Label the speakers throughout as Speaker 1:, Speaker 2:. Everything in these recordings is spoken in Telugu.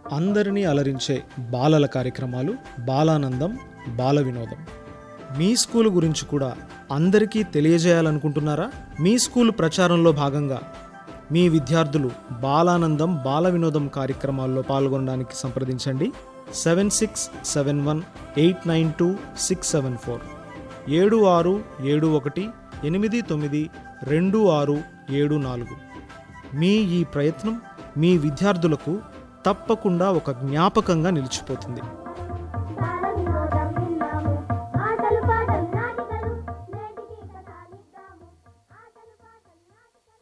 Speaker 1: అందరినీ అలరించే బాలల కార్యక్రమాలు బాలానందం బాల వినోదం మీ స్కూల్ గురించి కూడా అందరికీ తెలియజేయాలనుకుంటున్నారా మీ స్కూల్ ప్రచారంలో భాగంగా మీ విద్యార్థులు బాలానందం బాల వినోదం కార్యక్రమాల్లో పాల్గొనడానికి సంప్రదించండి seven six seven one eight nine two six seven four ఏడు ఆరు ఏడు ఒకటి ఎనిమిది తొమ్మిది రెండు ఆరు ఏడు నాలుగు మీ ఈ ప్రయత్నం మీ విద్యార్థులకు తప్పకుండా ఒక జ్ఞాపకంగా నిలిచిపోతుంది
Speaker 2: బాలవినోదం విన్నాము ఆటలు పాటలు నాటికలు నేటికి కథ నిద్దాము ఆటలు పాటలు నాటికలు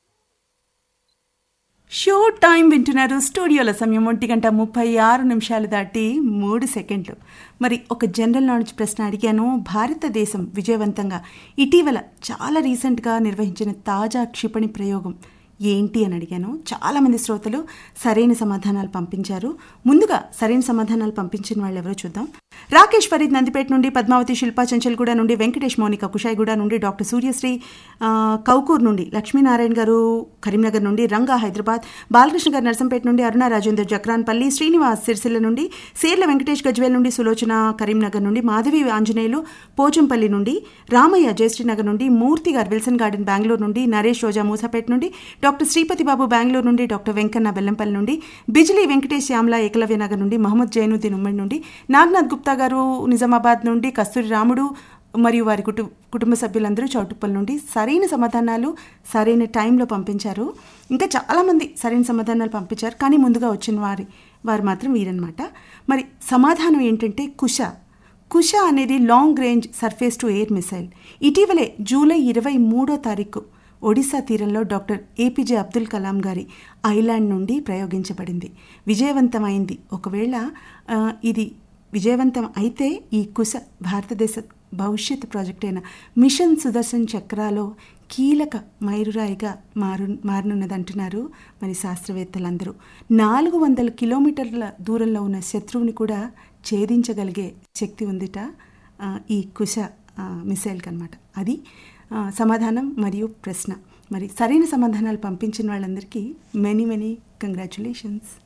Speaker 3: షో టైం వింటున్నారు స్టూడియోల సమయం ఒంటి గంట ముప్పై ఆరు నిమిషాలు దాటి మూడు సెకండ్లు మరి ఒక జనరల్ నాలెడ్జ్ ప్రశ్న అడిగాను భారతదేశం విజయవంతంగా ఇటీవల చాలా రీసెంట్గా నిర్వహించిన తాజా క్షిపణి ప్రయోగం ఏంటి అని అడిగాను చాలామంది శ్రోతలు సరైన సమాధానాలు పంపించారు ముందుగా సరైన సమాధానాలు పంపించిన వాళ్ళు ఎవరో చూద్దాం రాకేష్ ఫరీద్ నందిపేట నుండి పద్మావతి శిల్పా చంచల్గూడ నుండి వెంకటేష్ మౌనిక కుషాయిగూడ నుండి డాక్టర్ సూర్యశ్రీ ఆ, కౌకూర్ నుండి లక్ష్మీనారాయణ గారు కరీంనగర్ నుండి రంగా హైదరాబాద్ బాలకృష్ణ గారు నర్సంపేట నుండి అరుణ రాజేందర్ జక్రాన్పల్లి శ్రీనివాస్ సిరిసిల్ల నుండి సేర్ల వెంకటేష్ గజ్వేల్ నుండి సులోచన కరీంనగర్ నుండి మాధవి ఆంజనేయులు పోచంపల్లి నుండి రామయ్య జయశ్రీనగర్ నుండి మూర్తి గారు విల్సన్ గార్డెన్ బెంగళూరు నుండి నరేష్ రోజా మూసాపేట నుండి డాక్టర్ శ్రీపతి బాబు బెంగళూరు నుండి డాక్టర్ వెంకన్న బెల్లంపల్లి నుండి బిజిలీ వెంకటేష్ శ్యామల ఏకలవ్య నగర్ నుండి మహమ్మద్ జైనుద్దీన్ ఉమ్మడి నుండి నాగ్నాథ్ గుప్తా గారు నిజామాబాద్ నుండి కస్తూరి రాముడు మరియు వారి కుటు కుటుంబ సభ్యులందరూ చౌటుప్పల్ నుండి సరైన సమాధానాలు సరైన టైంలో పంపించారు ఇంకా చాలామంది సరైన సమాధానాలు పంపించారు కానీ ముందుగా వచ్చిన వారి వారు మాత్రం వీరన్నమాట మరి సమాధానం ఏంటంటే కుష కుష అనేది long range surface to air missile ఇటీవలే జూలై ఇరవై మూడో తారీఖు ఒడిశా తీరంలో డాక్టర్ ఏపీజే అబ్దుల్ కలాం గారి ఐలాండ్ నుండి ప్రయోగించబడింది విజయవంతమైంది ఒకవేళ ఆ, ఇది విజయవంతం అయితే ఈ కుశ భారతదేశ భవిష్యత్ ప్రాజెక్ట్ అయిన మిషన్ సుదర్శన్ చక్రాలో కీలక మైలురాయిగా మారు మారనున్నదంటున్నారు మరి శాస్త్రవేత్తలందరూ నాలుగు వందల కిలోమీటర్ల దూరంలో ఉన్న శత్రువుని కూడా ఛేదించగలిగే శక్తి ఉందిట ఆ, ఈ కుశ ఆ, మిసైల్కి అనమాట అది ఆ, సమాధానం మరియు ప్రశ్న మరి సరైన సమాధానాలు పంపించిన వాళ్ళందరికీ మెనీ మెనీ కంగ్రాచులేషన్స్